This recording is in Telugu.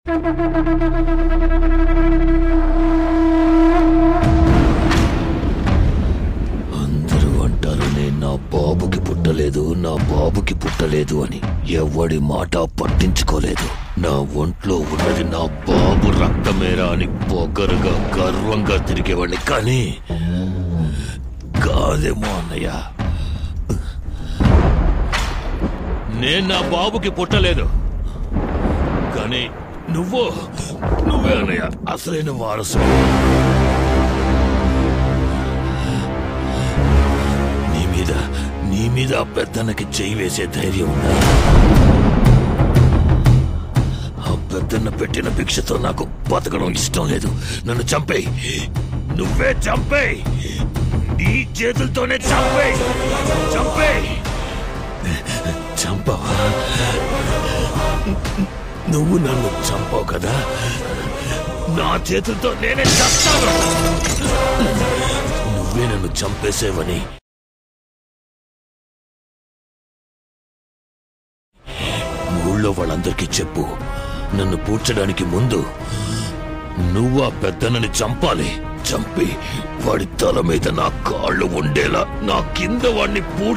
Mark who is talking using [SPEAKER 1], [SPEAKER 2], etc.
[SPEAKER 1] అందరూ అంటారు నేను నా బాబుకి పుట్టలేదు నా బాబుకి పుట్టలేదు అని ఎవడి మాట పట్టించుకోలేదు నా ఒంట్లో ఉన్నది నా బాబు రక్తమేరా అని పొగరుగా గర్వంగా తిరిగేవాడిని కానీ కాదేమో అన్నయ్య నేను నా బాబుకి పుట్టలేదు కానీ నువ్వు నువ్వే అన్నయ్య అసలైన వారసుడు నీ మీద నీ మీద ఆ పెద్దన్నకి చేయి వేసే ధైర్యం ఉందా ఆ పెద్దన్న పెట్టిన భిక్షతో నాకు బతకడం ఇష్టం లేదు నన్ను చంపేయి నువ్వే చంపేయి నీ చేతులతోనే చంపేయి చంపేయి చంపవా నువ్వు నన్ను చంపవు కదా నా చేతులతో నేనే చస్తాను నువ్వే నన్ను చంపేసేవని ఊళ్ళో వాళ్ళందరికీ చెప్పు నన్ను పూడ్చడానికి ముందు నువ్వు ఆ పెద్దనని చంపాలి చంపి వాడి తల మీద నా కాళ్ళు ఉండేలా నా కింద వాడిని పూ